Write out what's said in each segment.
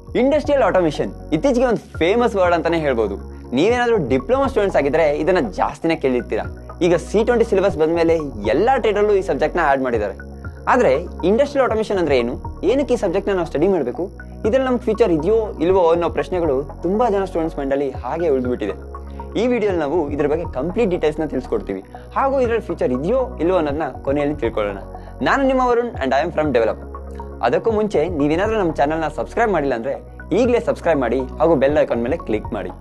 industrial automation ಇತ್ತೀಚೆಗೆ ಒಂದು famous word ಅಂತಾನೆ ಹೇಳ್ಬೋದು ನೀವೇನಾದ್ರೂ ಡಿಪ್ಲೊಮಾ ಸ್ಟೂಡೆಂಟ್ಸ್ ಆಗಿದ್ರೆ ಇದನ್ನ ಜಾಸ್ತಿನೇ ಕೇಳಿರ್ತೀರಾ ಈಗ ಸಿ ಟ್ವೆಂಟಿ ಸಿಲೆಬಸ್ ಬಂದ್ಮೇಲೆ ಎಲ್ಲಾ ಟ್ರೇಡಲ್ಲೂ ಈ ಸಬ್ಜೆಕ್ಟ್ನ ಆಡ್ ಮಾಡಿದ್ದಾರೆ ಆದ್ರೆ ಇಂಡಸ್ಟ್ರಿಯಲ್ ಆಟೋಮೇಷನ್ ಅಂದ್ರೆ ಏನು ಏನಕ್ಕೆ ಈ ಸಬ್ಜೆಕ್ಟ್ನ ನಾವು ಸ್ಟಡಿ ಮಾಡಬೇಕು ಇದ್ರಲ್ಲಿ ನಮ್ಗೆ ಫ್ಯೂಚರ್ ಇದೆಯೋ ಇಲ್ವೋ ಅನ್ನೋ ಪ್ರಶ್ನೆಗಳು ತುಂಬಾ ಜನ ಸ್ಟೂಡೆಂಟ್ಸ್ ಮೈಂಡಲ್ಲಿ ಹಾಗೆ ಉಳಿದ್ಬಿಟ್ಟಿದೆ ಈ ವಿಡಿಯೋಲಿ ನಾವು ಇದ್ರ ಬಗ್ಗೆ ಕಂಪ್ಲೀಟ್ ಡೀಟೇಲ್ಸ್ನ ತಿಳಿಸ್ಕೊಡ್ತೀವಿ ಹಾಗೂ ಇದರಲ್ಲಿ ಫ್ಯೂಚರ್ ಇದೆಯೋ ಇಲ್ವೋ ಅನ್ನೋದನ್ನ ಕೊನೆಯಲ್ಲಿ ತಿಳ್ಕೊಳ್ಳೋಣ ನಾನು ನಿಮ್ಮ Varun and I am from develop ಅದಕ್ಕೂ ಮುಂಚೆ ನೀವೇನಾದ್ರೂ ನಮ್ಮ ಚಾನಲ್ನ ಸಬ್ಸ್ಕ್ರೈಬ್ ಮಾಡಿಲ್ಲ ಅಂದ್ರೆ ಈಗಲೇ ಸಬ್ಸ್ಕ್ರೈಬ್ ಮಾಡಿ ಹಾಗೂ ಬೆಲ್ ಐಕಾನ್ ಮೇಲೆ ಕ್ಲಿಕ್ ಮಾಡಿ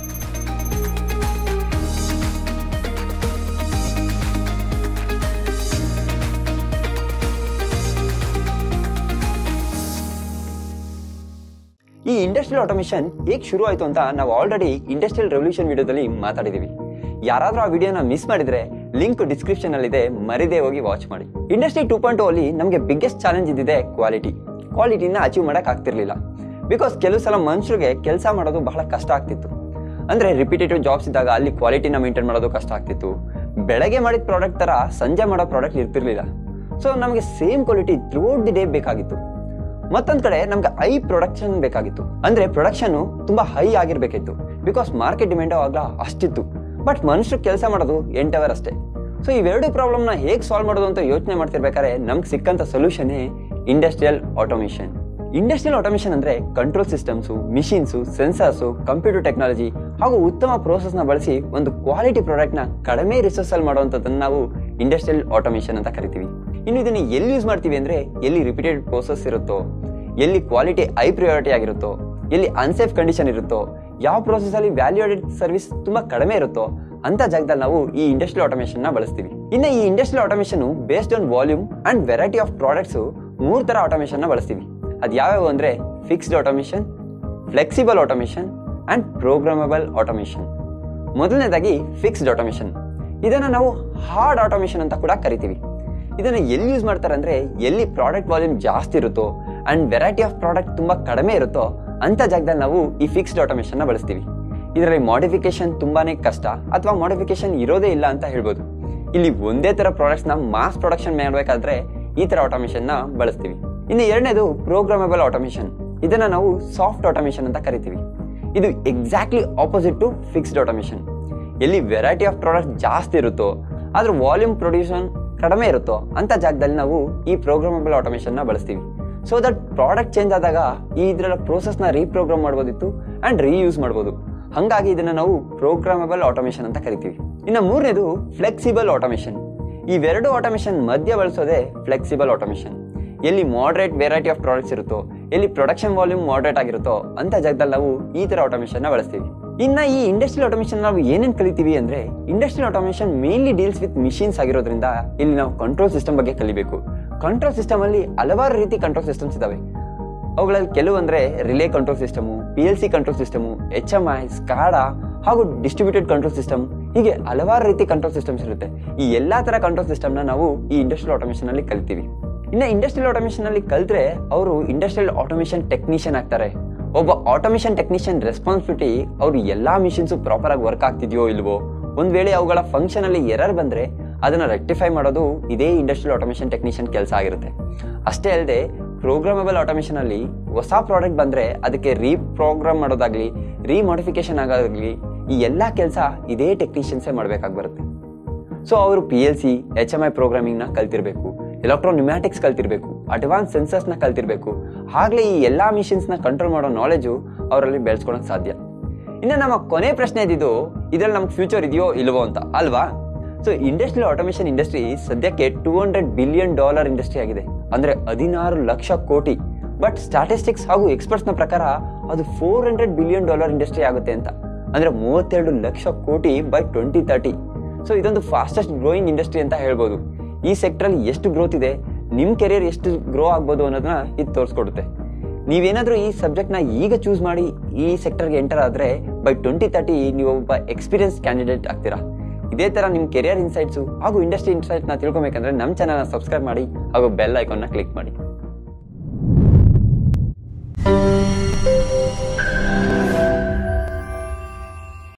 ಈ ಇಂಡಸ್ಟ್ರಿಯಲ್ ಆಟೋಮೇಷನ್ ಹೇಗೆ ಶುರು ಆಯಿತು ಅಂತ ನಾವು ಆಲ್ರೆಡಿ ಇಂಡಸ್ಟ್ರಿಯಲ್ ರೆವಲ್ಯೂಷನ್ ವಿಡಿಯೋದಲ್ಲಿ ಮಾತಾಡಿದ್ದೀವಿ ಯಾರಾದ್ರೂ ಆ ವಿಡಿಯೋನ ಮಿಸ್ ಮಾಡಿದ್ರೆ ಲಿಂಕ್ ಡಿಸ್ಕ್ರಿಪ್ಷನ್ ಅಲ್ಲಿ ಇದೆ ಮರಿದೇ ಹೋಗಿ ವಾಚ್ ಮಾಡಿ ಇಂಡಸ್ಟ್ರಿ ಟೂ ಪಾಯಿಂಟ್ ಅಲ್ಲಿ ನಮಗೆ ಬಿಗ್ಗೆಸ್ಟ್ ಚಾಲೆಂಜ್ ಇದ್ದಿದೆ ಕ್ವಾಲಿಟಿ ಕ್ವಾಲಿಟಿನ ಅಚೀವ್ ಮಾಡಕ್ ಆಗ್ತಿರ್ಲಿಲ್ಲ ಬಿಕಾಸ್ ಕೆಲವು ಸಲ ಮನುಷ್ಯರಿಗೆ ಕೆಲಸ ಮಾಡೋದು ಬಹಳ ಕಷ್ಟ ಆಗ್ತಿತ್ತು ಅಂದ್ರೆ ರಿಪಿಟೇಟಿವ್ ಜಾಬ್ಸ್ ಇದ್ದಾಗ ಅಲ್ಲಿ ಕ್ವಾಲಿಟಿನ ಮೇಂಟೈನ್ ಮಾಡೋದು ಕಷ್ಟ ಆಗ್ತಿತ್ತು ಬೆಳಗ್ಗೆ ಮಾಡಿದ ಪ್ರಾಡಕ್ಟ್ ತರ ಸಂಜೆ ಮಾಡೋ ಪ್ರಾಡಕ್ಟ್ ಇರ್ತಿರ್ಲಿಲ್ಲ ಸೊ ನಮಗೆ same quality throughout the day ಬೇಕಾಗಿತ್ತು ಮತ್ತೊಂದ್ ಕಡೆ ನಮ್ಗೆ ಹೈ ಪ್ರೊಡಕ್ಷನ್ ಬೇಕಾಗಿತ್ತು ಅಂದ್ರೆ ಪ್ರೊಡಕ್ಷನ್ ತುಂಬಾ ಹೈ ಆಗಿರ್ಬೇಕಿತ್ತು ಬಿಕಾಸ್ ಮಾರ್ಕೆಟ್ ಡಿಮ್ಯಾಂಡ್ ಆವಾಗ ಅಷ್ಟಿತ್ತು ಬಟ್ ಮನುಷ್ಯರು ಕೆಲಸ ಮಾಡೋದು ಎಂಟು ಅವರ್ ಅಷ್ಟೇ ಸೊ ಇವೆರಡು ಪ್ರಾಬ್ಲಮ್ ನ ಹೇಗೆ ಸಾಲ್ವ್ ಮಾಡೋದು ಅಂತ ಯೋಚನೆ ಮಾಡ್ತಿರ್ಬೇಕಾದ್ರೆ ನಮ್ಗೆ ಸಿಕ್ಕಂತ solution industrial automation industrial automation ಅಂದ್ರೆ control systems machines sensors computer technology ಹಾಗೂ ಉತ್ತಮ ಪ್ರೋಸೆಸ್ ನ ಬಳಸಿ ಒಂದು ಕ್ವಾಲಿಟಿ ಪ್ರಾಡಕ್ಟ್ ನ ಕಡಿಮೆ ರಿಸೋರ್ಸ್ ಅಲ್ಲಿ ಮಾಡುವಂತದನ್ನ ನಾವು ಇಂಡಸ್ಟ್ರಿಯಲ್ ಆಟೋಮೇಷನ್ ಅಂತ ಕರಿತೀವಿ ಇನ್ನು ಇದನ್ನ ಎಲ್ಲಿ ಯೂಸ್ ಮಾಡ್ತೀವಿ ಅಂದ್ರೆ ಎಲ್ಲಿ ರಿಪೀಟೆಡ್ ಪ್ರೋಸೆಸ್ ಇರುತ್ತೋ ಎಲ್ಲಿ ಕ್ವಾಲಿಟಿ ಹೈ ಪ್ರಿಯಾರಿಟಿ ಆಗಿರುತ್ತೋ ಎಲ್ಲಿ ಅನ್ಸೇಫ್ ಕಂಡೀಷನ್ ಇರುತ್ತೋ ಯಾವ ಪ್ರೋಸೆಸ್ ಅಲ್ಲಿ ವ್ಯಾಲ್ಯೂ ಆಡೆಡ್ ಸರ್ವಿಸ್ ತುಂಬಾ ಕಡಿಮೆ ಇರುತ್ತೋ ಅಂತ ಜಾಗದಲ್ಲಿ ನಾವು ಈ ಇಂಡಸ್ಟ್ರಿಯಲ್ ಆಟೋಮೇಷನ್ ನ ಬಳಸ್ತೀವಿ ಇನ್ನು ಈ industrial automation based on volume and variety of products ಮೂರ್ ತರ ಆಟೋಮೇಷನ್ ನ ಬಳಸ್ತೀವಿ ಅದು ಯಾವ್ಯಾವ ಅಂದ್ರೆ fixed automation flexible automation and programmable automation ಮೊದಲನೇದಾಗಿ ಫಿಕ್ಸ್ಡ್ ಆಟೋಮೇಷನ್ ಇದನ್ನ ನಾವು ಹಾರ್ಡ್ ಆಟೋಮೇಷನ್ ಅಂತ ಕೂಡ ಕರಿತೀವಿ ಇದನ್ನ ಎಲ್ಲಿ ಯೂಸ್ ಮಾಡ್ತಾರೆ ಅಂದ್ರೆ ಎಲ್ಲಿ ಪ್ರಾಡಕ್ಟ್ ವಾಲ್ಯೂಮ್ ಜಾಸ್ತಿ ಇರುತ್ತೋ ಅಂಡ್ ವೆರೈಟಿ ಆಫ್ ಪ್ರಾಡಕ್ಟ್ ತುಂಬಾ ಕಡಿಮೆ ಇರುತ್ತೋ ಅಂತ ಜಾಗದಲ್ಲಿ ನಾವು ಈ ಫಿಕ್ಸ್ಡ್ ಆಟೋಮೇಷನ್ ನ ಬಳಸ್ತೀವಿ ಇದರಲ್ಲಿ ಮಾಡಿಫಿಕೇಶನ್ ತುಂಬಾನೇ ಕಷ್ಟ ಅಥವಾ ಮಾಡಿಫಿಕೇಶನ್ ಇರೋದೇ ಇಲ್ಲ ಅಂತ ಹೇಳ್ಬೋದು ಇಲ್ಲಿ ಒಂದೇ ತರ ಪ್ರಾಡಕ್ಟ್ಸ್ ನ ಮಾಸ್ ಪ್ರೊಡಕ್ಷನ್ ಮಾಡಬೇಕಾದ್ರೆ ಈ ತರ ಆಟೋಮೇಷನ್ ನ ಬಳಸ್ತೀವಿ ಇನ್ನು ಎರಡನೇದು ಪ್ರೋಗ್ರಾಮಬಲ್ ಆಟೋಮೇಷನ್ ಇದನ್ನ ನಾವು ಸಾಫ್ಟ್ ಆಟೋಮೇಷನ್ ಅಂತ ಕರಿತೀವಿ ಇದು exactly opposite to fixed automation ಎಲ್ಲಿ ವೆರೈಟಿ ಆಫ್ ಪ್ರಾಡಕ್ಟ್ ಜಾಸ್ತಿ ಇರುತ್ತೋ ಆದ್ರೆ ವಾಲ್ಯೂಮ್ ಪ್ರೊಡ್ಯೂಷನ್ ಕಡಿಮೆ ಇರುತ್ತೋ ಅಂತ ಜಾಗದಲ್ಲಿ ನಾವು ಈ ಪ್ರೋಗ್ರಾಮಬಲ್ ಆಟೋಮೇಷನ್ ನ ಬಳಸ್ತೀವಿ ಸೊ ದಟ್ ಪ್ರಾಡಕ್ಟ್ ಚೇಂಜ್ ಆದಾಗ ಈ ಇದರ ಪ್ರೋಸೆಸ್ ನ ರೀಪ್ರೋಗ್ರಾಮ್ ಮಾಡ್ಬೋದಿತ್ತು ಅಂಡ್ ರೀಯೂಸ್ ಮಾಡ್ಬೋದು ಹಂಗಾಗಿ ಇದನ್ನ ನಾವು ಪ್ರೋಗ್ರಾಮಬಲ್ ಆಟೋಮೇಷನ್ ಅಂತ ಕರಿತೀವಿ ಇನ್ನು ಮೂರನೇದು ಫ್ಲೆಕ್ಸಿಬಲ್ ಆಟೋಮೇಷನ್ ಇವೆರಡು ಆಟೋಮೇಷನ್ ಮಧ್ಯ ಬಳಸೋದೇ ಫ್ಲೆಕ್ಸಿಬಲ್ ಆಟೋಮೇಷನ್ ಎಲ್ಲಿ ಮಾಡ್ರೇಟ್ ವೆರೈಟಿ ಆಫ್ ಪ್ರಾಡಕ್ಟ್ಸ್ ಇರುತ್ತೋ ಎಲ್ಲಿ ಪ್ರೊಡಕ್ಷನ್ ವಾಲ್ಯೂಮ್ ಮಾಡ್ರೇಟ್ ಆಗಿರುತ್ತೋ ಅಂತ ಜಾಗದಲ್ಲಿ ನಾವು ಈ ತರ ಆಟೋಮೇಷನ್ ನ ಬಳಸ್ತೀವಿ ಇನ್ನ ಈ ಇಂಡಸ್ಟ್ರಿಯಲ್ ಆಟೋಮೇಷನ್ ನಾವು ಏನೇನ್ ಕಲಿತೀವಿ ಅಂದ್ರೆ industrial automation mainly deals with machines ಆಗಿರೋದ್ರಿಂದ ಇಲ್ಲಿ ನಾವು ಕಂಟ್ರೋಲ್ ಸಿಸ್ಟಮ್ ಬಗ್ಗೆ ಕಲಿಬೇಕು ಕಂಟ್ರೋಲ್ ಸಿಸ್ಟಮ್ ಅಲ್ಲಿ ಹಲವಾರು ರೀತಿ ಕಂಟ್ರೋಲ್ ಸಿಸ್ಟಮ್ಸ್ ಇದಾವೆ ಅವುಗಳಲ್ಲಿ ಕೆಲವು ಅಂದ್ರೆ relay control system P L C control system H M I SCADA ಹಾಗೂ ಡಿಸ್ಟ್ರಿಬ್ಯೂಟೆಡ್ ಕಂಟ್ರೋಲ್ ಸಿಸ್ಟಮ್ ಹೀಗೆ ಹಲವಾರು ರೀತಿ ಕಂಟ್ರೋಲ್ ಸಿಸ್ಟಮ್ಸ್ ಇರುತ್ತೆ ಈ ಎಲ್ಲಾ ತರ ಕಂಟ್ರೋಲ್ ಸಿಸ್ಟಮ್ ನ ನಾವು ಈ ಇಂಡಸ್ಟ್ರಿಯಲ್ ಆಟೋಮೇಷನ್ ಅಲ್ಲಿ ಕಲಿತೀವಿ ಇನ್ನು ಇಂಡಸ್ಟ್ರಿಯಲ್ ಆಟೋಮೇಷನ್ ಅಲ್ಲಿ ಕಲ್ತ್ರೆ ಅವರು ಇಂಡಸ್ಟ್ರಿಯಲ್ ಆಟೋಮೇಷನ್ ಟೆಕ್ನಿಷಿಯನ್ ಆಗ್ತಾರೆ ಒಬ್ಬ ಆಟೋಮೇಷನ್ ಟೆಕ್ನಿಷಿಯನ್ ರೆಸ್ಪಾನ್ಸಿಬಿಲಿಟಿ ಅವ್ರು ಎಲ್ಲಾ ಮಿಷಿನ್ಸ್ ಪ್ರಾಪರ್ ಆಗಿ ವರ್ಕ್ ಆಗ್ತಿದ್ಯೋ ಇಲ್ವೋ ಒಂದ್ ವೇಳೆ ಅವುಗಳ ಫಂಕ್ಷನ್ ಅಲ್ಲಿ ಎರರ್ ಬಂದ್ರೆ ಅದನ್ನ ರೆಕ್ಟಿಫೈ ಮಾಡೋದು ಇದೇ ಇಂಡಸ್ಟ್ರಿಯಲ್ ಆಟೋಮೇಷನ್ ಟೆಕ್ನಿಷಿಯನ್ ಕೆಲಸ ಆಗಿರುತ್ತೆ ಅಷ್ಟೇ ಅಲ್ಲದೆ ಪ್ರೋಗ್ರಾಮಬಲ್ ಆಟೋಮೇಷನ್ ಅಲ್ಲಿ ಹೊಸ ಪ್ರಾಡಕ್ಟ್ ಬಂದ್ರೆ ಅದಕ್ಕೆ ರೀಪ್ರೋಗ್ರಾಮ್ ಮಾಡೋದಾಗ್ಲಿ ರೀಮಾಡಿಫಿಕೇಶನ್ ಆಗೋದಾಗ್ಲಿ ಈ ಎಲ್ಲಾ ಕೆಲಸ ಇದೇ ಟೆಕ್ನಿಷಿಯನ್ಸೇ ಮಾಡ್ಬೇಕಾಗಿ ಬರುತ್ತೆ ಸೊ ಅವರು P L C H M I programming ನ ಕಲ್ತಿರ್ಬೇಕು ಎಲೆಕ್ಟ್ರೋ ನ್ಯೂಮ್ಯಾಟಿಕ್ಸ್ ಕಲ್ತಿರ್ಬೇಕು ಅಡ್ವಾನ್ಸ್ ಸೆನ್ಸರ್ಸ್ ನ ಕಲ್ತಿರ್ಬೇಕು ಆಗ್ಲೇ ಈ ಎಲ್ಲಾ ಮಿಷಿನ್ಸ್ ನ ಕಂಟ್ರೋಲ್ ಮಾಡೋ ನಾಲೆಜು ಅವರಲ್ಲಿ ಬೆಳೆಸ್ಕೊಳಕ್ ಸಾಧ್ಯ ಇನ್ನು ನಮ್ಮ ಕೊನೆ ಪ್ರಶ್ನೆ ಇದ್ದಿದ್ದು ಇದ್ರಲ್ಲಿ ನಮ್ಗೆ ಫ್ಯೂಚರ್ ಇದೆಯೋ ಇಲ್ವೋ ಅಂತ ಅಲ್ವಾ ಸೊ ಇಂಡಸ್ಟ್ರಿಯಲ್ ಆಟೋಮೇಷನ್ ಇಂಡಸ್ಟ್ರಿ ಸದ್ಯಕ್ಕೆ two hundred billion dollar industry ಆಗಿದೆ ಅಂದ್ರೆ ಹದಿನಾರು ಲಕ್ಷ ಕೋಟಿ ಬಟ್ ಸ್ಟಾಟಿಸ್ಟಿಕ್ಸ್ ಹಾಗೂ ಎಕ್ಸ್ಪರ್ಟ್ಸ್ ನ ಪ್ರಕಾರ ಅದು four hundred billion dollar industry ಆಗುತ್ತೆ ಅಂತ ಅಂದ್ರೆ ಮೂವತ್ತೆರಡು lakh crore by twenty thirty so ಇದೊಂದು ಫಾಸ್ಟೆಸ್ಟ್ ಗ್ರೋಯಿಂಗ್ ಇಂಡಸ್ಟ್ರಿ ಅಂತ ಹೇಳ್ಬೋದು ಈ ಸೆಕ್ಟರ್ ಅಲ್ಲಿ ಎಷ್ಟು ಗ್ರೋತ್ ಇದೆ ನಿಮ್ ಕೆರಿಯರ್ ಎಷ್ಟು ಗ್ರೋ ಆಗ್ಬೋದು ಅನ್ನೋದನ್ನ ಇದು ತೋರಿಸ್ಕೊಡುತ್ತೆ ನೀವೇನಾದ್ರೂ ಈ ಸಬ್ಜೆಕ್ಟ್ ನ ಈಗ ಚೂಸ್ ಮಾಡಿ ಈ ಸೆಕ್ಟರ್ಗೆ ಎಂಟರ್ ಆದ್ರೆ ಬೈ ಟ್ವೆಂಟಿ ತರ್ಟಿ ನೀವು ಒಬ್ಬ ಎಕ್ಸ್ಪೀರಿಯನ್ಸ್ ಕ್ಯಾಂಡಿಡೇಟ್ ಆಗ್ತೀರಾ ಇದೇ ತರ ನಿಮ್ ಕೆರಿಯರ್ ಇನ್ಸೈಟ್ಸು ಹಾಗೂ ಇಂಡಸ್ಟ್ರಿ ಇನ್ಸೈಟ್ ನ ತಿಳ್ಕೊಬೇಕಂದ್ರೆ ನಮ್ಮ ಚಾನಲ್ ಸಬ್ಸ್ಕ್ರೈಬ್ ಮಾಡಿ ಹಾಗೂ ಬೆಲ್ ಐಕಾನ್ ನ ಕ್ಲಿಕ್ ಮಾಡಿ